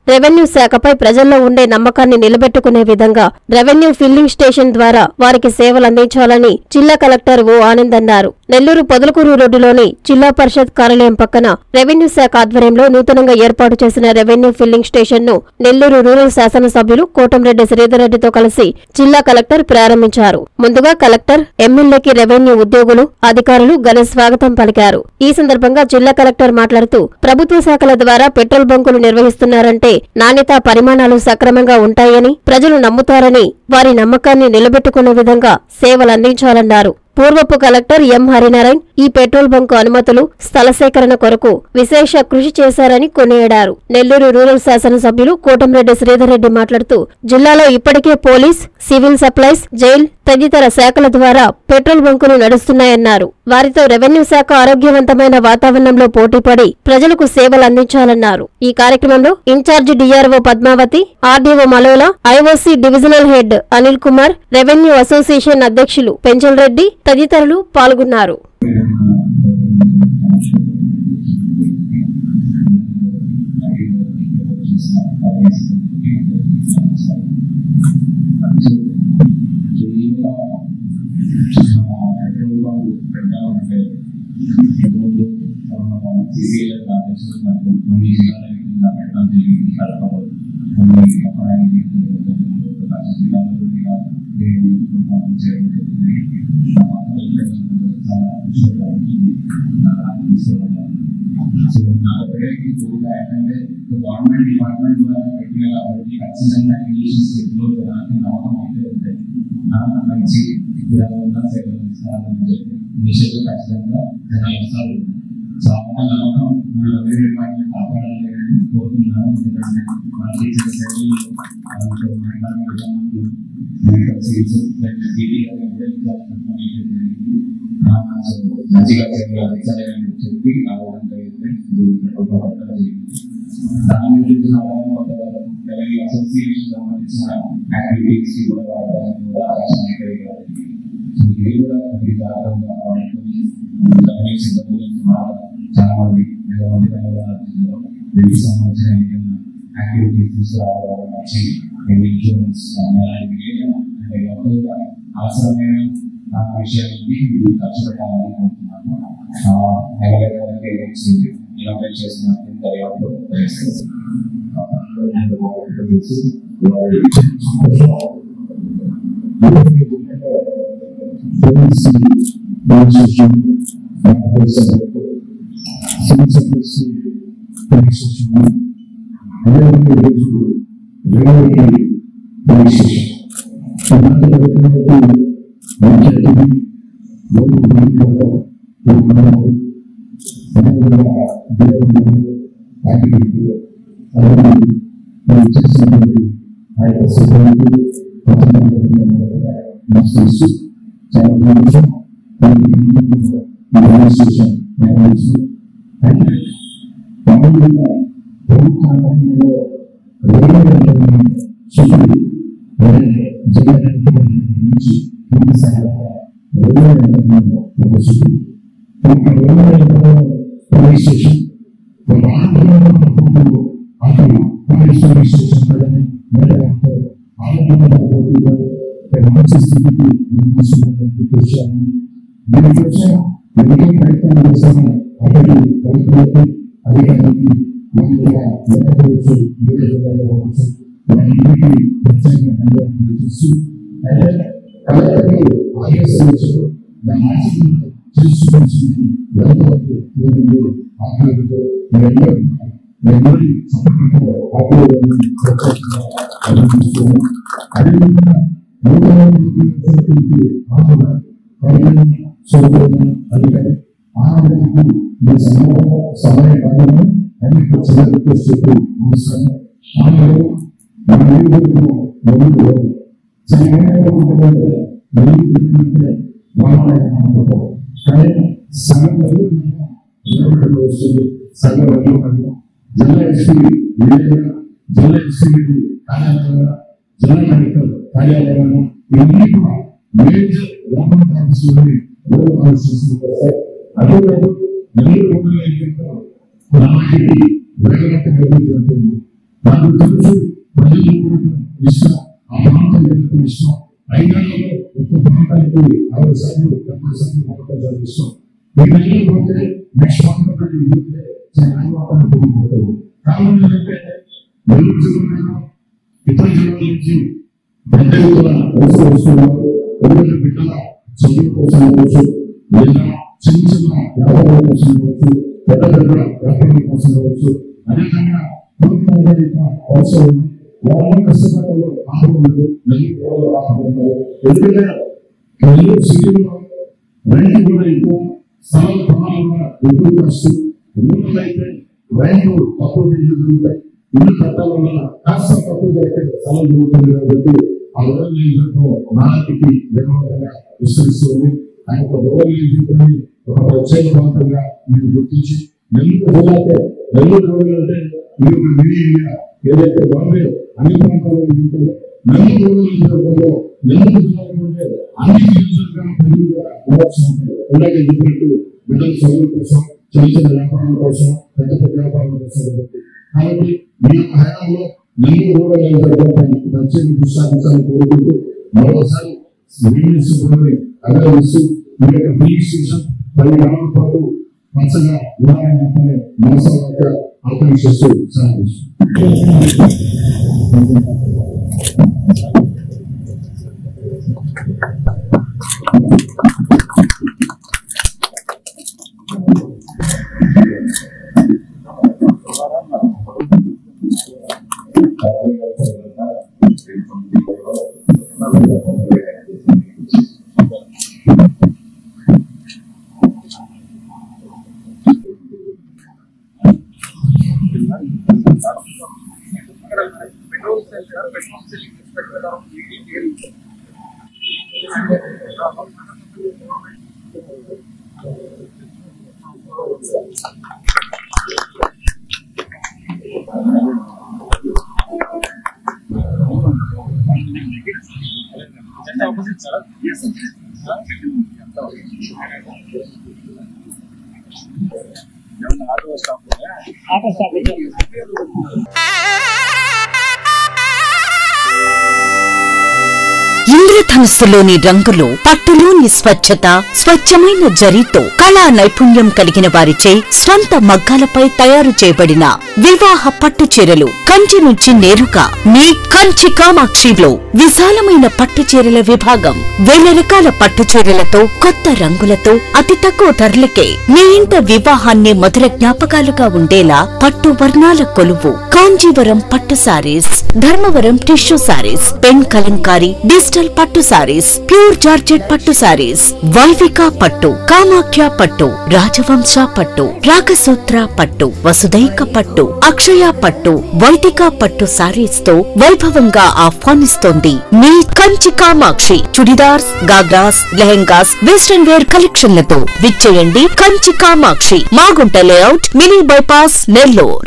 Revenue శాఖపై ప్రజల్లో ఉండే నమ్మకాన్ని నిలబెట్టుకునే విధంగా రెవెన్యూ ఫిల్లింగ్ స్టేషన్ ద్వారా వారికి సేవలు అందించాలని జిల్లా కలెక్టర్ ఓ ఆనంద్ అన్నారు నెల్లూరు పొదలకూరు రోడ్డులోని జిల్లా పరిషత్ కార్యాలయం పక్కన రెవెన్యూ శాఖ ఆధ్వర్యంలో నూతనంగా ఏర్పాటు చేసిన రెవెన్యూ ఫిల్లింగ్ స్టేషన్ ను నెల్లూరు రూరల్ శాసనసభ్యులు కోటంరెడ్డి శ్రీధర్ రెడ్డితో కలిసి జిల్లా కలెక్టర్ ప్రారంభించారు ముందుగా కలెక్టర్ ఎమ్మెల్యేకి రెవెన్యూ ఉద్యోగులు అధికారులు ఘన స్వాగతం పలికారు ఈ సందర్భంగా జిల్లా కలెక్టర్ మాట్లాడుతూ ప్రభుత్వ శాఖల ద్వారా పెట్రోల్ బంకులు నిర్వహిస్తున్నారంటే నాణ్యత పరిమాణాలు సక్రమంగా ఉంటాయని ప్రజలు నమ్ముతారని వారి నమ్మకాన్ని నిలబెట్టుకునే విధంగా సేవలు అందించాలన్నారు పూర్వపు కలెక్టర్ ఎం హరినారాయణ్ ఈ పెట్రోల్ బంకు అనుమతులు స్థల సేకరణ కొరకు విశేష కృషి చేశారని కొనియాడారు నెల్లూరు రూరల్ శాసనసభ్యులు కోటంరెడ్డి శ్రీధర్ రెడ్డి మాట్లాడుతూ జిల్లాలో ఇప్పటికే పోలీస్ సివిల్ సప్లైస్ జైల్ తదితర శాఖల ద్వారా పెట్రోల్ బంకులు నడుస్తున్నాయన్నారు వారితో రెవెన్యూ శాఖ ఆరోగ్యవంతమైన వాతావరణంలో పోటీపడి ప్రజలకు సేవలు అందించాలన్నారు ఈ కార్యక్రమంలో incharge DRO Padmavathi RDO Malola IOC divisional head Anil Kumar revenue association అధ్యక్షులు పెంచల్ రెడ్డి తదితరులు పాల్గొన్నారు సో నా ఒకరికి కూడా ఏంటంటే గవర్నమెంట్ డిపార్ట్మెంట్ ద్వారా పెట్టిన కాబట్టి ఖచ్చితంగా ఇంగ్లీష్ లో నాకు నమ్మకం అయితే ఉంటాయి ఆ, మంచి ఇలా ఉన్న సేవలు ఇస్తారని చెప్పి మిషన్లు ఖచ్చితంగా జనాలు వస్తారు సో ఆ నమ్మకం మన వేరే డిపార్ట్మెంట్ కాపాడాలి అని కోరుతున్నాను ఎందుకంటే మన టీచర్ సేవలు వాళ్ళతో మాట్లాడిన విధానంలో మెడికల్ సీట్స్ పీటీ మంచిగా సేవలు అందించాలని చెప్పి ఆ విధంగా అయితే ఇది ఒక పథకం జరిగింది. దాని గురించి రెవెన్యూ అసోసియేషన్ సంబంధించిన యాక్టివిటీస్ కి కూడా వాడడానికి కూడా అవకాశం అయితే కాబట్టి సో ఇది కూడా ప్రతి జాగ్రత్తగా వాడుకొని రెవెన్యూ సిబ్బంది చాలా మంది వేల మంది పైన వీటికి సంబంధించిన ఏదైనా యాక్టివిటీస్ తీసుకురావడం వచ్చి ఇన్సూరెన్స్ అలాంటివి ఏదైనా అంటే లోకల్గా అవసరమైన ఆ విషయాలకి ఇది ఖర్చు పెట్టాలని అనుకుంటున్నాను ఎవరెవరికి ఏజెన్సీ ఇన్వైట్ చేసినట్టు దర్యాప్తు చేస్తాను జిల్లా ఎస్పీ విజయ జిల్లా ఎస్పీ కార్యాలయంలో జిల్లా కలెక్టర్ కార్యాలయంలో ఇవన్నీ కూడా మేజర్ గవర్నమెంట్ ఆఫీసులని రూరల్ ఆఫీసెస్ వస్తాయి అదే కాదు నెల్లూరు రూరల్ ఏరియాలో అలాంటి వేగవంతం జరుగుతుంది నాకు తెలుసు ప్రజలు ఇష్టం ఆ ప్రాంతం ఎందుకు ఇష్టం ఐదేళ్లలో ఒక్క ప్రాంతానికి అరవై సార్లు డెబ్బై సార్లు మొదటి ఇష్టం వీళ్ళని పోతే నెక్స్ట్ మంత్ ఒకటి పోతే చాలా పోతుంది కారణం ఏంటంటే నెల్లూరు జిల్లాలో ఇతర జిల్లాల నుంచి పెద్ద ఎత్తున వలస వస్తున్నారు ఎవరి బిడ్డల చదువు కోసం అవ్వచ్చు లేదా చిన్న చిన్న వ్యాపారాల కోసం అవ్వచ్చు పెద్ద పెద్ద వ్యాపారాల కోసం అవ్వచ్చు అదేవిధంగా ప్రభుత్వం యొక్క అవసరం ఉంది వాళ్ళ కష్టపడలో ఆహ్వానాలు నెల్లూరు ఆహ్వానాలు ఎందుకంటే నెల్లూరు సిటీలో రైతు కూడా ఎక్కువ స్థలాల ప్రమాణంగా ఎక్కువ ఖర్చు రూరల్ అయితే రైతు తక్కువ ఇల్లు దొరుకుతాయి ఇల్లు కట్టాలన్నా కాస్త తక్కువ దొరికే స్థలం దొరుకుతుంది కాబట్టి ఆ రూరల్ నియోజకవర్గం నాటికి వేగవంతంగా విస్తరిస్తుంది ఆయన ఒక రూరల్ నియోజకవర్గాన్ని ఒక ప్రత్యేక ప్రాంతంగా మీరు గుర్తించి నెల్లూరు జిల్లాకే నెల్లూరు రూరల్ అంటే ఇది ఒక మినీ ఇండియా ఏదైతే బాంబే అన్ని ప్రాంతాల్లో ఉంటుందో నెల్లూరు రూరల్ నియోజకవర్గంలో నెల్లూరు జిల్లాలో ఉండే అన్ని నియోజకవర్గాల ప్రజలు కూడా ఉండొచ్చు ఉంటుంది అలాగే చెప్పినట్టు బిడ్డల చదువుల కోసం చిన్న చిన్న వ్యాపారాల కోసం పెద్ద పెద్ద వ్యాపారాల కోసం కాబట్టి కాబట్టి మీ యొక్క హయాంలో నెల్లూరు రూరల్ నియోజకవర్గం ప్రత్యేక దృష్టి సాధించాలని కోరుకుంటూ మరోసారి వీడియోని అభినందిస్తూ మీ యొక్క ఫిలింగ్ స్టేషన్ పది గ్రామాల పాటు మంచిగా ఉండాలని చెప్పని మనసాగా ఆకాంక్షిస్తూ సాధిస్తున్నాం ఇంద్రధనుస్సులోని రంగులు పట్టులోని స్వచ్ఛత స్వచ్ఛమైన జరీతో కళా నైపుణ్యం కలిగిన వారిచే స్వంత మగ్గాలపై తయారు చేయబడిన వివాహ పట్టు చీరలు కంచి నుంచి నేరుగా మీ కంచి కామాక్షిలో విశాలమైన పట్టు చీరల విభాగం వేల రకాల పట్టు చీరలతో కొత్త రంగులతో అతి తక్కువ ధరలకే మీ ఇంట వివాహాన్ని మధుర జ్ఞాపకాలుగా ఉండేలా పట్టు వర్ణాల కొలువు కాంజీవరం పట్టు saris Dharmavaram tissue saris pen kalamkari digital పట్టు సారీస్ ప్యూర్ జార్జెట్ పట్టు సారీస్ వైవిక పట్టు కామాఖ్య పట్టు రాజవంశ పట్టు రాగసూత్ర పట్టు వసుదైక పట్టు అక్షయ పట్టు వైదిక పట్టు సారీస్ తో వైభవంగా ఆహ్వానిస్తోంది మీ కంచి కామాక్షి చుడిదార్స్ గాగ్రాస్ లెహెంగాస్ వెస్టర్న్ వేర్ కలెక్షన్లతో విచ్చేయండి Kanchi Kamakshi Magunta layout mini bypass Nellore